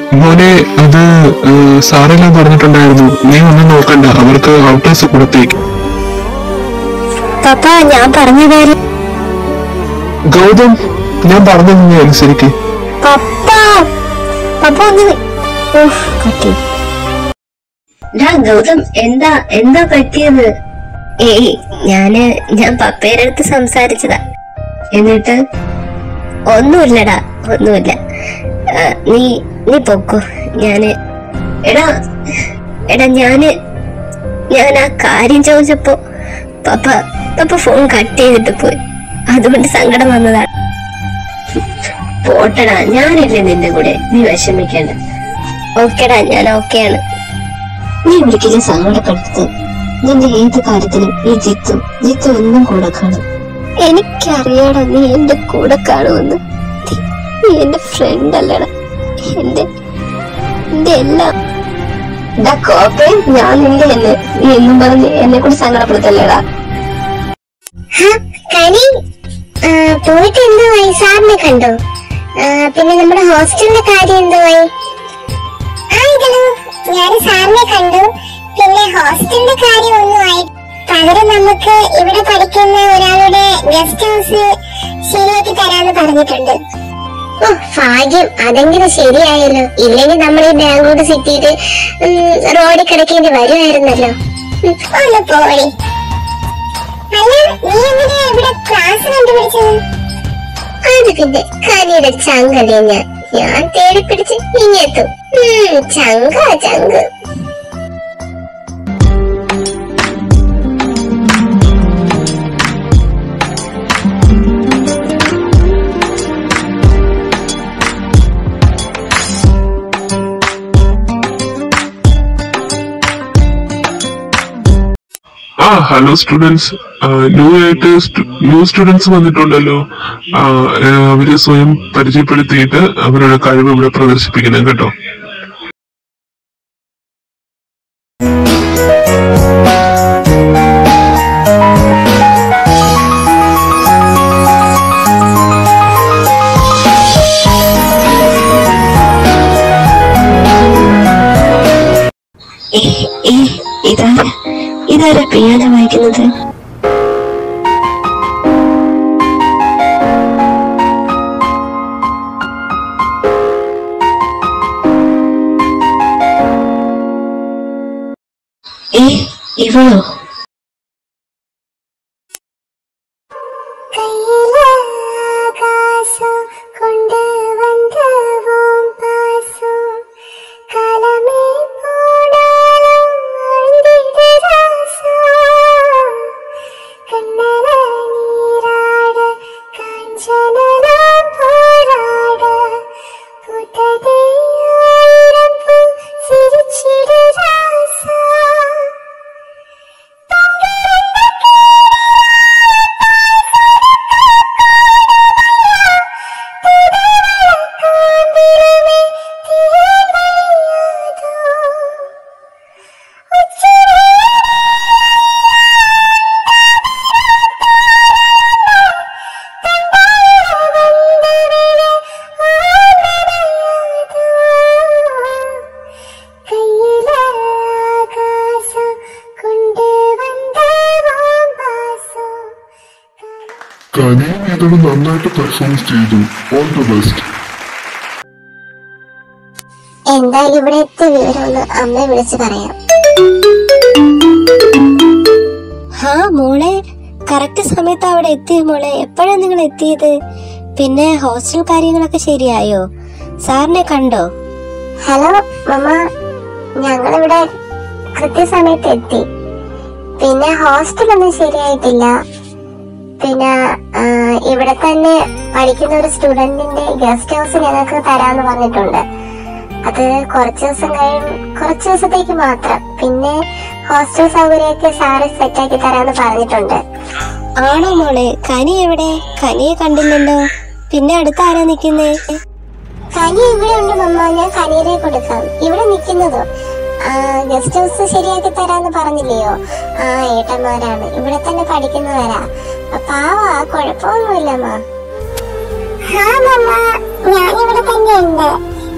മോനെ അത് ഏഹ്, സാറെല്ലാം പറഞ്ഞിട്ടുണ്ടായിരുന്നു നീ ഒന്നും നോക്കണ്ട അവർക്ക് ഔട്ടേഴ്സ് കൊടുത്തേക്ക് പപ്പ ഞാൻ പറഞ്ഞ കാര്യം ഗൗതം ഞാൻ പറഞ്ഞത് നീ അനുസരിക്ക് പപ്പ പപ്പ ഒന്ന് ഉഫ്, കട്ടി ഡാ ഗൗതം എന്താ എന്താ പറ്റിയത് ഏയ് ഞാന് ഞാൻ പപ്പയുടെ അടുത്ത് സംസാരിച്ചതാ എന്നിട്ട് ഒന്നുമില്ലടാ ഒന്നുമില്ല ആ, നീ നീ പൊക്കോ ഞാന് എടാ എടാ ഞാന് ഞാൻ ആ കാര്യം ചോദിച്ചപ്പോ പപ്പ പപ്പ ഫോൺ കട്ട് ചെയ്തിട്ട് പോയി അതുകൊണ്ട് സങ്കടം വന്നതാണ് പോട്ടടാ ഞാനില്ലേ നിന്റെ കൂടെ നീ വിഷമിക്കണ്ട ഓക്കേടാ ഞാൻ ഓക്കെയാണ് നീ ഒരിക്കലും സങ്കടപ്പെടുത്തത് നിന്റെ ഏത് കാര്യത്തിലും ഈ ജിത്തു ജിത്തു ഒന്നും കൂടെ കാണും എനിക്കറിയാടാ നീ എന്റെ കൂടെ കാണുമെന്ന് നീ- നീ എന്റെ ഫ്രണ്ട് അല്ലടാ എന്റെ എന്റെ എല്ലാം ഡാ കോപ്പേ ഞാൻ നിന്റെ എന്നെ നീ എന്നും പറഞ്ഞ് എന്നെ കൂടി സങ്കടപ്പെടുത്തല്ലേടാ കനി ആ, പോയിട്ട് എന്തുവായി സാറിനെ കണ്ടോ ആ, പിന്നെ നമ്മുടെ ഹോസ്റ്റലിന്റെ കാര്യം എന്തുവായി ആ ഇതല്ലോ ഞാൻ സാറിനെ കണ്ടു പിന്നെ ഹോസ്റ്റലിന്റെ കാര്യം ഒന്നുമായി പകരം നമുക്ക് ഇവിടെ പഠിക്കുന്ന ഒരാളുടെ ഗസ്റ്റ് ഹൗസ് ശരിയാക്കി തരാന്ന് പറഞ്ഞിട്ടുണ്ട് ഓ ഭാഗ്യം അതെങ്കിലും ശരിയായല്ലോ ഇല്ലെങ്കിൽ നമ്മൾ ഈ ബാംഗ്ലൂർ സിറ്റിയില് റോഡിൽ കിടക്കേണ്ടി വരുമായിരുന്നല്ലോ ഉം, ഒന്ന് പോടി അല്ല നീ എങ്ങനെയാ ഇവിടെ ക്ലാസ് കണ്ടുപിടിച്ചത് അത് പിന്നെ കനിയുടെ ചങ്കല്ലേ ഞാൻ ഞാൻ തേടി പിടിച്ച് ഇങ്ങെത്തും ഉം, ചങ്കാ ചങ്ക് ആ ഹലോ സ്റ്റുഡൻസ് ന്യൂ ആയിട്ട് ന്യൂ സ്റ്റുഡൻസ് വന്നിട്ടുണ്ടല്ലോ ആ, ഏ, അവര് സ്വയം പരിചയപ്പെടുത്തിയിട്ട് അവരുടെ കഴിവ് ഇവിടെ പ്രദർശിപ്പിക്കണം കേട്ടോ ഇതാരാ ഇതാരാ പിയാനോ വായിക്കുന്നത് ഏ ഇവളോ கையிலாகாசம் கொண்டு வந்தவோம் பாசம் காலமே போனாலும் அழுந்திட ராசா கண்ணன நீராட காஞ்சனனா போராட புத்ததே ஆயிரம் பூ சிரிச்சிட ராசா കനിയും ഇതോട് നന്നായിട്ട് പെർഫോമൻസ് ചെയ്തു ഓൾ ദ ബെസ്റ്റ് എന്തായാലും ഇവിടെ എത്തിയ വിവരമൊന്ന് അമ്മയെ വിളിച്ച് പറയാം ഹാ മോളെ കറക്റ്റ് സമയത്ത് അവിടെ എത്തിയ മോളെ എപ്പോഴാ നിങ്ങൾ എത്തിയത് പിന്നെ ഹോസ്റ്റൽ കാര്യങ്ങളൊക്കെ ശരിയായോ സാറിനെ കണ്ടോ ഹലോ മമ്മ ഞങ്ങളിവിടെ കൃത്യസമയത്ത് എത്തി പിന്നെ ഹോസ്റ്റലൊന്നും ശരിയായിട്ടില്ല പിന്നെ ആ, ഇവിടെ തന്നെ പഠിക്കുന്ന ഒരു സ്റ്റുഡന്റിന്റെ ഗസ്റ്റ് ഹൗസ് ഞങ്ങൾക്ക് തരാന്ന് പറഞ്ഞിട്ടുണ്ട് അത് കുറച്ച് ദിവസം കഴിയും കുറച്ച് ദിവസത്തേക്ക് മാത്രം പിന്നെ ഹോസ്റ്റൽ സൗകര്യമൊക്കെ സാറ് സെറ്റാക്കി തരാന്ന് പറഞ്ഞിട്ടുണ്ട് ആണോ മോളെ കനി എവിടെ കനിയെ കണ്ടില്ലല്ലോ പിന്നെ അടുത്ത് ആരാ നിക്കുന്നേ കനി ഇവിടെ ഉണ്ട് മമ്മ ഞാൻ കനിയെ കൊടുക്കാം ഇവിടെ നിൽക്കുന്നതോ ഗസ്റ്റ് ഹൗസ് ശരിയാക്കി തരാന്ന് പറഞ്ഞില്ലയോ ആ ഏട്ടന്മാരാണ് ഇവിടെ തന്നെ പഠിക്കുന്നവരാ പാവാ കുഴപ്പമൊന്നുമില്ല അമ്മ ഞാൻ ഇവിടെ തന്നെ ഉണ്ട്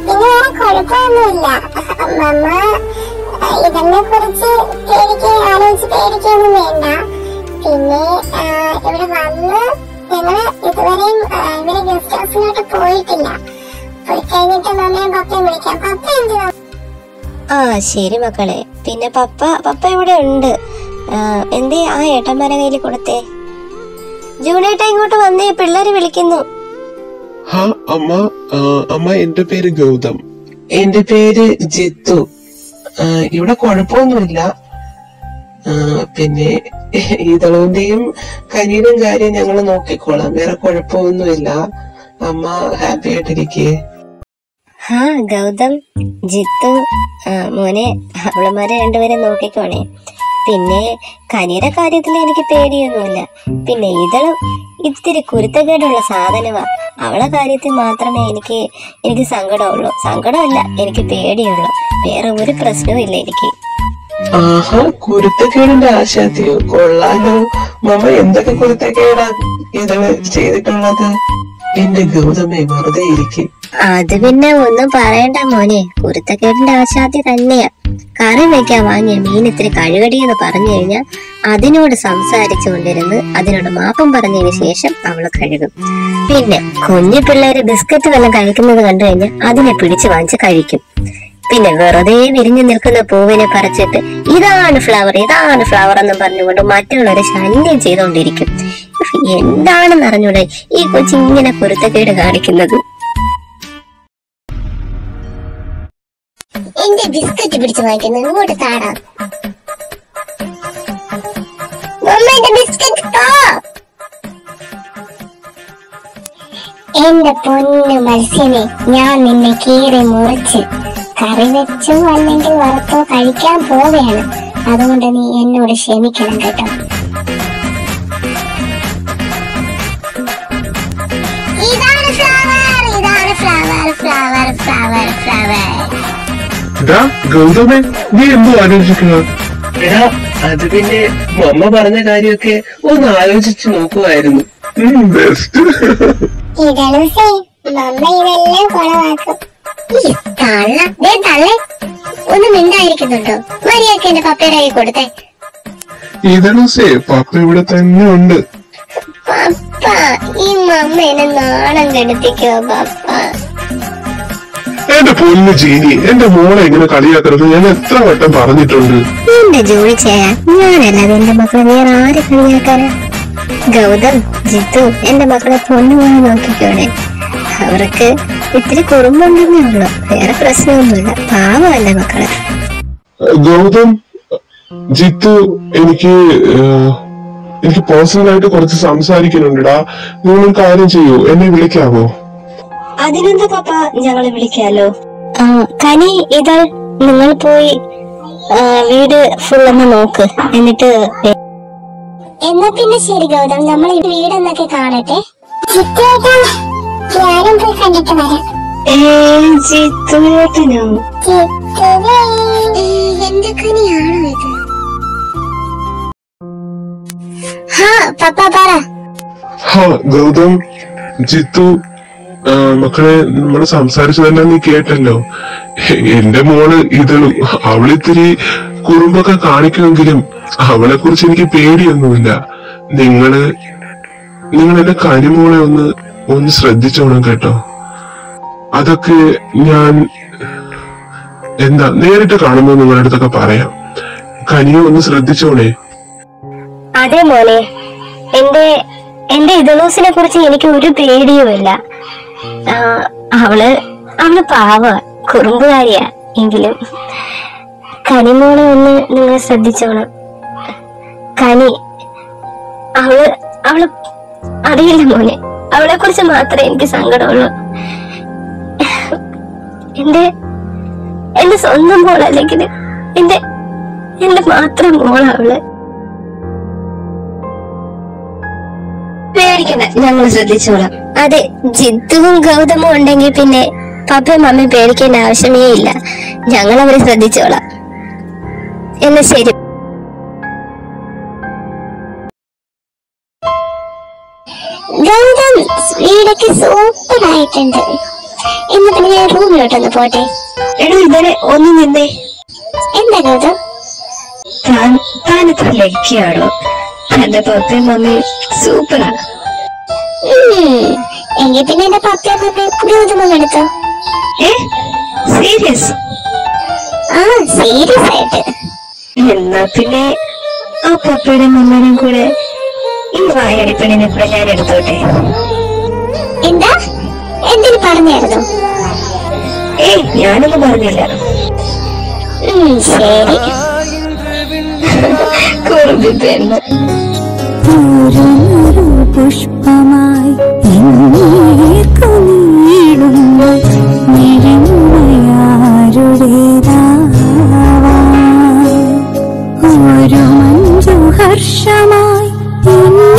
പിന്നെ വേറെ കുഴപ്പമൊന്നുമില്ല മമ്മ ഇതിനെ കുറിച്ച് പേടിക്ക ആലോചിച്ച് പേടിക്കൊന്നും വേണ്ട പിന്നെ ആ, ഇവിടെ വന്ന് ഞങ്ങള് ഇതുവരെയും ആ, ഇവര് ഗസ്റ്റ് ഹൗസിലോട്ട് പോയിട്ടില്ല പോയി കഴിഞ്ഞിട്ട് മമ്മയും പപ്പയും വിളിക്കാം പപ്പ എന്ത് ആ ശരി മക്കളെ പിന്നെ പപ്പ പപ്പ ഇവിടെ ഉണ്ട് ആ, എന്തേ ആ ഏട്ടന്മാരെ കയ്യിൽ കൊടുത്തേ ജൂണേട്ട ഇങ്ങോട്ട് വന്നേ പിള്ളേര് വിളിക്കുന്നു ഹാ അമ്മ ആ, അമ്മ എന്റെ പേര് ഗൗതം എന്റെ പേര് ജിത്തു ആ, ഇവിടെ കുഴപ്പമൊന്നുമില്ല ആ, പിന്നെ ഇതളവിന്റെയും കനിയുടെയും കാര്യം ഞങ്ങൾ നോക്കിക്കോളാം വേറെ കുഴപ്പമൊന്നുമില്ല അമ്മ ഹാപ്പി ആയിട്ടിരിക്കേ ഹാ ഗൗതം ജിത്തു ആ, മോനെ അവളമാരെ രണ്ടുപേരെ നോക്കിക്കോണേ പിന്നെ കനിയുടെ കാര്യത്തിൽ എനിക്ക് പേടിയൊന്നുമില്ല പിന്നെ ഇതളും ഇത്തിരി കുരുത്തക്കേടുള്ള സാധനമാ അവളെ കാര്യത്തിൽ മാത്രമേ എനിക്ക് എനിക്ക് സങ്കടമുള്ളൂ സങ്കടമല്ല എനിക്ക് പേടിയുള്ളൂ വേറെ ഒരു പ്രശ്നവും ഇല്ല എനിക്ക് ആഹാ കുരുത്തക്കേടിന്റെ ആശാത്തിയോ കൊള്ളാലോ മമ്മ എന്തൊക്കെ കുരുത്തക്കേടാ ഇതള് ചെയ്തിട്ടുള്ളത് എന്റെ ഗൗതമേ വെറുതെ ഇരിക്കും അത് പിന്നെ ഒന്നും പറയണ്ട മോനെ കുരുത്തക്കേടിന്റെ ആശാത്തി തന്നെയാ കറി വെക്കാൻ വാങ്ങിയ മീൻ ഇത്തിരി കഴുകടി എന്ന് പറഞ്ഞു കഴിഞ്ഞാൽ അതിനോട് സംസാരിച്ചു കൊണ്ടിരുന്ന് അതിനോട് മാപ്പം പറഞ്ഞതിന് ശേഷം അവള് കഴുകും പിന്നെ കുഞ്ഞു പിള്ളേര് ബിസ്ക്കറ്റ് വല്ലതും കഴിക്കുന്നത് കണ്ടു കഴിഞ്ഞാൽ അതിനെ പിടിച്ചു വാങ്ങിച്ച് കഴിക്കും പിന്നെ വെറുതെ വിരിഞ്ഞു നിൽക്കുന്ന പൂവിനെ പറിച്ചിട്ട് ഇതാണ് ഫ്ലവർ ഇതാണ് ഫ്ലവർ എന്നും പറഞ്ഞുകൊണ്ട് മറ്റുള്ളവരെ ശല്യം ചെയ്തുകൊണ്ടിരിക്കും ഉഫ്, എന്താണെന്ന് അറിഞ്ഞൂടെ ഈ കൊച്ചി ഇങ്ങനെ കുരുത്തക്കേട് കാണിക്കുന്നത് എന്റെ ബിസ്ക്കറ്റ് പിടിച്ച് വാങ്ങിക്കുന്നു ഇങ്ങോട്ട് താടാ മമ്മ എന്റെ ബിസ്ക്കറ്റ് താ എന്റെ പൊന്നു മത്സ്യമേ ഞാൻ നിന്നെ കീറി മുറിച്ച് കറി വെച്ചോ അല്ലെങ്കിൽ വറുത്തോ കഴിക്കാൻ പോവുകയാണ് അതുകൊണ്ട് നീ എന്നോട് ക്ഷമിക്കണം കേട്ടോ ഇതാണ് ഫ്ലവർ ഇതാണ് ഫ്ലവർ ഫ്ലവർ ഫ്ലവർ ഫ്ലവർ ഡാ ഗൗതമേ നീ എന്തോ ആലോചിക്കുക എടാ അത് പിന്നെ മമ്മ പറഞ്ഞ കാര്യമൊക്കെ ഒന്ന് ആലോചിച്ച് നോക്കുമായിരുന്നു ബെസ്റ്റ് ഇതളുസേ മമ്മ ഇതെല്ലാം കൊളവാക്കും ഈ തള്ള ദേ തള്ളേ ഒന്ന് മിണ്ടായിരിക്കുന്നുണ്ടോ മരിയൊക്കെ എന്റെ പപ്പയുടെ കൈ കൊടുത്തേ ഇതണസേ പപ്പ ഇവിടെ തന്നെ ഉണ്ട് പപ്പ ഈ മമ്മ എന്നെ നാണം കെടുപ്പിക്കോ പപ്പ എന്റെ പൊന്നു ജീനി എന്റെ മോളെ ഇങ്ങനെ കളിയാക്കരുത് ഞാൻ എത്ര വട്ടം പറഞ്ഞിട്ടുണ്ട് എന്റെ ജോലി ചെയ്യാൻ ഞാനല്ലാതെ എന്റെ മക്കളെ വേറെ ആര് കളിയാക്കാനാ ഗൗതം ജിത്തു എന്റെ മക്കളെ പൊന്നുപോലെ നോക്കിക്കോണേ അവർക്ക് ഇത്തിരി കുറുമ്പുണ്ടെന്നേ ഉള്ളൂ വേറെ പ്രശ്നമൊന്നുമില്ല പാവമല്ല മക്കളെ ഗൗതം ജിത്തു എനിക്ക് ഏഹ്, എനിക്ക് പേഴ്സണൽ ആയിട്ട് കുറച്ച് സംസാരിക്കുന്നുണ്ടടാ നിങ്ങൾ ഒരു കാര്യം ചെയ്യൂ എന്നെ വിളിക്കാവോ അതിനെന്താ പപ്പ ഞങ്ങളെ വിളിക്കാലോ ആ കനി ഇതാ നിങ്ങൾ പോയി ആ, വീട് ഫുൾ ഒന്ന് നോക്ക് എന്നിട്ട് എന്നാ പിന്നെ ശരി ഗൗതം നമ്മൾ ഈ വീടെന്നൊക്കെ കാണട്ടെ ചിത്തേട്ടാ ഞാനും പോയി കണ്ടിട്ട് വരാം ജിത്തുവേട്ടനോ ചിത്തുവേ എന്റെ കനിയാണോ ഇത് ഹാ പപ്പ പറ ഹാ ഗൗതം ജിത്തു ആ, മക്കളെ നമ്മൾ സംസാരിച്ചതെല്ലാം നീ കേട്ടല്ലോ എന്റെ മോള് ഇത് അവളിത്തിരി കുറുമ്പൊക്കെ കാണിക്കുമെങ്കിലും അവളെ കുറിച്ച് എനിക്ക് പേടിയൊന്നുമില്ല നിങ്ങള് നിങ്ങൾ എന്റെ കനിമോളെ ഒന്ന് ഒന്ന് ശ്രദ്ധിച്ചോണം കേട്ടോ അതൊക്കെ ഞാൻ എന്താ നേരിട്ട് കാണുമ്പോൾ നിങ്ങളുടെ അടുത്തൊക്കെ പറയാം കനിയെ ഒന്ന് ശ്രദ്ധിച്ചോണേ അതെ മോനെ എന്റെ എന്റെ ഇതളൂസിനെ കുറിച്ച് എനിക്ക് ഒരു പേടിയുമില്ല ആ, അവള് അവള് പാവ കുറുമ്പുകാരിയാ എങ്കിലും കനിമോളെ ഒന്ന് നിങ്ങൾ ശ്രദ്ധിച്ചോണം കനി അവള് അവള് അറിയില്ല മോനെ അവളെ കുറിച്ച് മാത്രമേ എനിക്ക് സങ്കടമുള്ളൂ എന്റെ എന്റെ സ്വന്തം മോളല്ലെങ്കിൽ എന്റെ എന്റെ മാത്രം മോളാ അവള് പേടിക്കണ്ട ഞങ്ങൾ ശ്രദ്ധിച്ചോളാം അതെ ജിത്തുവും ഗൗതമും ഉണ്ടെങ്കിൽ പിന്നെ പപ്പയും മമ്മയും പേടിക്കേണ്ട ആവശ്യമേ ഇല്ല ഞങ്ങൾ അവരെ ശ്രദ്ധിച്ചോളാം എന്നാ ശരി ഗൗതം വീടൊക്കെ സൂപ്പർ ആയിട്ടുണ്ട് എന്നാ പിന്നെ ഞാൻ റൂമിലോട്ടൊന്ന് പോട്ടെ എടോ ഇന്നലെ ഒന്ന് നിന്നേ എന്താ ഗൗതം താൻ താൻ ഇത്ര ലക്കിയാണോ തന്റെ പപ്പയും മമ്മിയും സൂപ്പറാ ഉം, എങ്കിൽ പിന്നെ എന്റെ പപ്പയെ മമ്മയെ ഗൗതമം എടുത്തോ ഏ സീരിയസ് ആ സീരിയസ് ആയിട്ട് എന്നാ പിന്നെ ആ പപ്പയുടെ മമ്മനും കൂടെ ഈ വായടിപ്പണിനെ കൂടെ ഞാൻ എടുത്തോട്ടെ എന്താ എന്തിനു പറഞ്ഞായിരുന്നു ഏയ് ഞാനൊന്നും പറഞ്ഞില്ല ഉം, ശരി കുറുമ്പി പെണ്ണ് ഓരോരോ പുഷ്പമായി നീടുന്ന നിഴമയാരുടേതാവാം ഒരു മഞ്ജു ഹർഷമായി